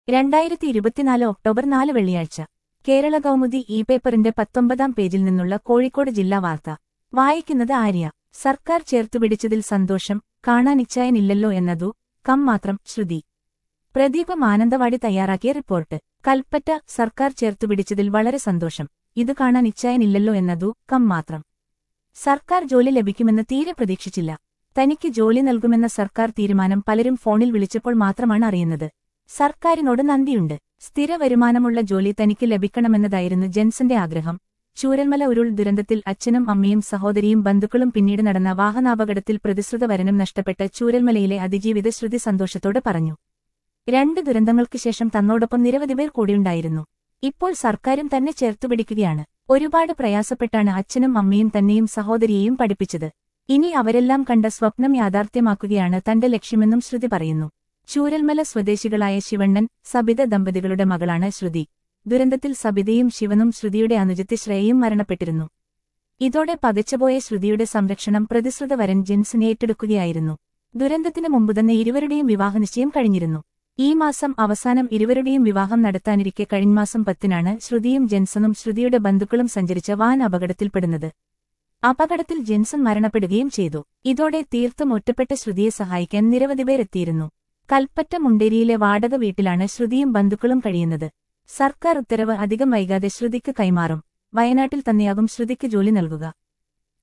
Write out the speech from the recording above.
രണ്ടായിരത്തി ഇരുപത്തിനാല് ഒക്ടോബർ നാല് വെള്ളിയാഴ്ച കേരള കൗമുദി ഇ പേപ്പറിന്റെ പത്തൊമ്പതാം പേജിൽ നിന്നുള്ള കോഴിക്കോട് ജില്ലാ വാർത്ത വായിക്കുന്നത് ആര്യ സർക്കാർ ചേർത്തുപിടിച്ചതിൽ സന്തോഷം കാണാനിച്ഛായനില്ലല്ലോ എന്നതു കം മാത്രം ശ്രുതി പ്രദീപ് മാനന്തവാടി തയ്യാറാക്കിയ റിപ്പോർട്ട് കൽപ്പറ്റ സർക്കാർ ചേർത്തുപിടിച്ചതിൽ വളരെ സന്തോഷം ഇത് കാണാൻ ഇച്ഛായനില്ലല്ലോ എന്നതു കം മാത്രം സർക്കാർ ജോലി ലഭിക്കുമെന്ന് തീരെ പ്രതീക്ഷിച്ചില്ല തനിക്ക് ജോലി നൽകുമെന്ന സർക്കാർ തീരുമാനം പലരും ഫോണിൽ വിളിച്ചപ്പോൾ മാത്രമാണ് അറിയുന്നത് സർക്കാരിനോട് നന്ദിയുണ്ട് സ്ഥിര വരുമാനമുള്ള ജോലി തനിക്ക് ലഭിക്കണമെന്നതായിരുന്നു ജെൻസന്റെ ആഗ്രഹം ചൂരൽമല ഉരുൾ ദുരന്തത്തിൽ അച്ഛനും അമ്മയും സഹോദരിയും ബന്ധുക്കളും പിന്നീട് നടന്ന വാഹനാപകടത്തിൽ പ്രതിശ്രുത വരനും നഷ്ടപ്പെട്ട ചൂരൽമലയിലെ അതിജീവിത ശ്രുതി സന്തോഷത്തോടെ പറഞ്ഞു രണ്ട് ദുരന്തങ്ങൾക്ക് ശേഷം തന്നോടൊപ്പം നിരവധി പേർ കൂടിയുണ്ടായിരുന്നു ഇപ്പോൾ സർക്കാരും തന്നെ ചേർത്തുപിടിക്കുകയാണ് ഒരുപാട് പ്രയാസപ്പെട്ടാണ് അച്ഛനും അമ്മയും തന്നെയും സഹോദരിയെയും പഠിപ്പിച്ചത് ഇനി അവരെല്ലാം കണ്ട സ്വപ്നം യാഥാർത്ഥ്യമാക്കുകയാണ് തന്റെ ലക്ഷ്യമെന്നും ശ്രുതി പറയുന്നു ചൂരൽമല സ്വദേശികളായ ശിവണ്ണൻ സബിത ദമ്പതികളുടെ മകളാണ് ശ്രുതി ദുരന്തത്തിൽ സബിതയും ശിവനും ശ്രുതിയുടെ അനുജത്തി ശ്രേയയും മരണപ്പെട്ടിരുന്നു ഇതോടെ പകച്ചുപോയ ശ്രുതിയുടെ സംരക്ഷണം പ്രതിശ്രുത വരൻ ജെൻസിനെ ഏറ്റെടുക്കുകയായിരുന്നു ദുരന്തത്തിന് മുമ്പുതന്നെ ഇരുവരുടെയും വിവാഹനിശ്ചയം കഴിഞ്ഞിരുന്നു ഈ മാസം അവസാനം ഇരുവരുടെയും വിവാഹം നടത്താനിരിക്കെ കഴിഞ്ഞമാസം പത്തിനാണ് ശ്രുതിയും ജെൻസണും ശ്രുതിയുടെ ബന്ധുക്കളും സഞ്ചരിച്ച വാൻ അപകടത്തിൽപ്പെടുന്നത് അപകടത്തിൽ ജെൻസൺ മരണപ്പെടുകയും ചെയ്തു ഇതോടെ തീർത്തും ഒറ്റപ്പെട്ട ശ്രുതിയെ സഹായിക്കാൻ നിരവധി പേർ എത്തിയിരുന്നു കൽപ്പറ്റ മുണ്ടേരിയിലെ വാടക വീട്ടിലാണ് ശ്രുതിയും ബന്ധുക്കളും കഴിയുന്നത് സർക്കാർ ഉത്തരവ് അധികം വൈകാതെ ശ്രുതിക്ക് കൈമാറും വയനാട്ടിൽ തന്നെയാകും ശ്രുതിക്ക് ജോലി നൽകുക